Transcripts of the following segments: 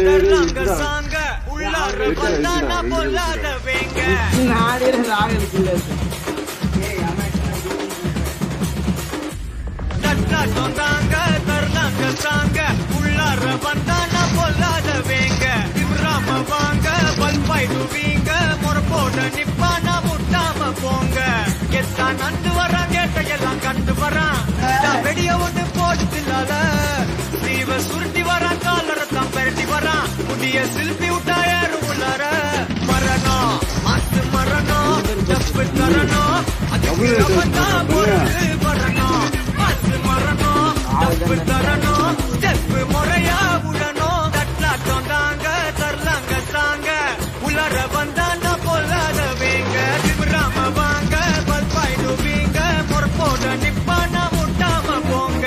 தரலாங்க சாங்க உள்ளார வந்தானா பொல்லாத வேங்க தட்டாட்டம் தாங்க தரலாங்க சாங்க உள்ளார வந்தானா பொல்லாத வேங்க திமிராம வாங்க பல்பாய்டுவீங்க முறப்போட நிப்பானா முட்டாம போங்க எத்தான் நந்து வரான் கேட்டையெல்லாம் கண்டு வரான் நான் வெடிய ஒண்ணு போடுதில்லாத சீவ சுருட்டி வரான் காலரத்தான் பெரட்டி வரான் முடிய சில்பி விட்டா ஏறும் உள்ளார மரணம் மாசு மரணம் தப்பு தரணும் அதுக்கு அவன்தான் பொறுத்து வரணும் மாசு மரணம் தப்பு தரணும் ஸ்டெப்பு முறையா விடணும் தட்லாட்டம் தாங்க தரலாங்க சாங்க உள்ளார வந்தாண்டா பொல்லாத வேங்க திமிராம வாங்க பல்பாயிடுவீங்க முறப்போட நிப்பானா முட்டாம போங்க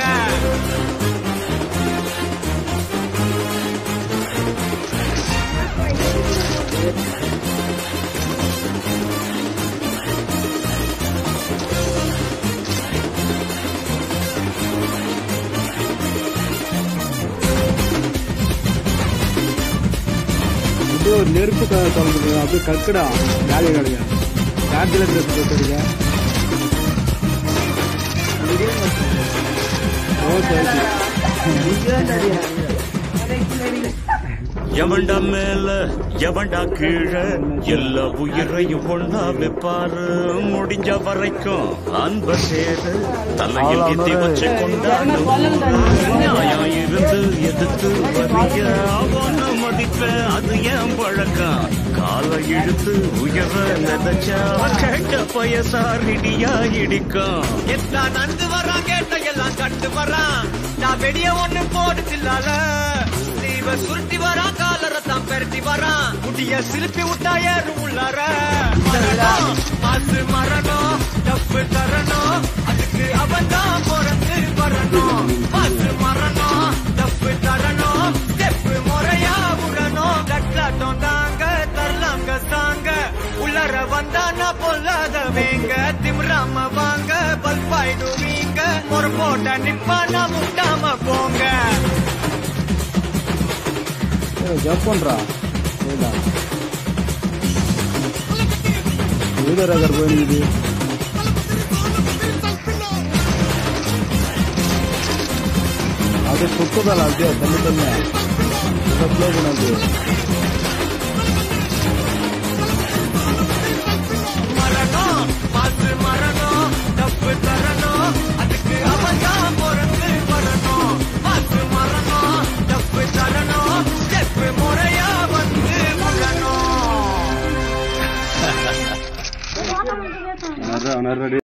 அப்படியே ஒரு நெருப்பு தொடர்ந்து அப்படியே கற்கடா வேலையை கிடையாது காட்டில் ட்ரெஸ் போட்டுருக்க ஓகே எவன்டா மேல எவன்டா கீழே எல்லா உயிரையும் ஒண்ணா வைப்பாரு முடிஞ்ச வரைக்கும் அன்ப சேரு தலையில் எத்தி வச்சு கொண்டாடும் நியாயம் இருந்து எதிர்த்து வரிய அவன மதிப்ப அது ஏன் பழக்கம் காலை இழுத்து உயர நினைச்சா கேட்ட பயசார் இடியா இடிக்கும் எல்லாம் நந்து வரான் கேட்ட எல்லாம் கண்டு வரான் நான் வெடிய ஒண்ணு போடுதில்லால ஸ்லீவ சுருட்டி வரான் காலரத்தான் பெரட்டி வரான் முடிய சிலுப்பி விட்டா ஏறும் உள்ளார மரணம் மாசு மரணம் தப்பு தரணும் அதுக்கு அவன் தான் பிறந்து வரணும் மாசு மரணம் தப்பு தரணும் ஸ்டெப்பு முறையா விடணும் கட்லாட்டம் தாங்க தரலாங்க சாங்க உள்ளர வந்தானா பொல்லாத வேங்க திமிராம வாங்க பல்பாயிடுவீங்க ஒரு போட்ட நிப்பானா முட்டாம போங்க ஜப் பண்றா ஏதா வீரராகர் போயிருந்தது அது சுத்ததால அப்படியே தண்ணி தண்ணி ப்ளே பண்ணது மரணம் மாசு மரணம் தப்பு தரணும் அதுக்கு அவன் தான் பிறந்து வரணும் மாசு மரணம் தப்பு தரணும் ஸ்டெப்பு முறையா வந்து விடணும் நிறைய நிறைய